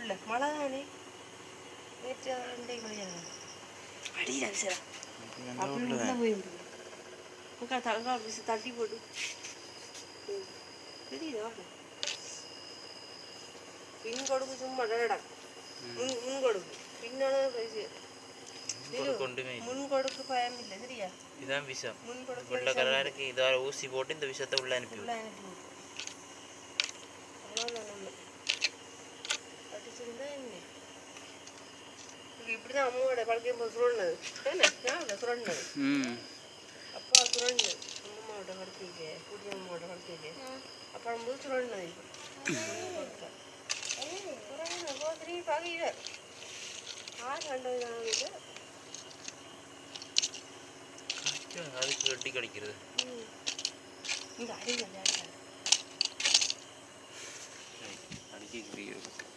உள்ள மழை தானே நேற்று ரெண்டே மணி அடிடா விசரா அப்படி உள்ள போயிருந்து அக்கா தங்கா விசு தட்டி போட்டு ம். தெரியுதா பின் கொடுக்கு சும்மா டடடா முன் முன் கொடுக்கு பின்னால பேசு கொண்டுமே இல்லை. முன் கொடுக்கு பயம் இல்லை சரியா இதான் விஷம் முன் கொடுக்கு வெள்ளை கலராக இருக்கு இதால் ஊசி போட்டு இந்த விஷத்தை உள்ள அனுப்பி உள்ள விடும். எனக்கு விடு. அவ்வளவுதான் நம்ம அடிச்சிருந்தா என்ன இப்படிதான் அம்மாவோட பழக்கம் போது சுரண்டது என்ன ஞாபகம் சுரண்டது ம் அப்பா சுரண்டு அம்மாவோட படுத்திக்க குட்டி அம்மாவோட படுத்திக்க அப்புறம் போது சுரண்டது இப்போ திரும்பி பார்க்கல ஆறு கண்டது நான் இது காய்ச்சல் அதுக்கு கட்டி கடிக்கிறது இந்த அடி விளையாடுறாங்க அடிக்க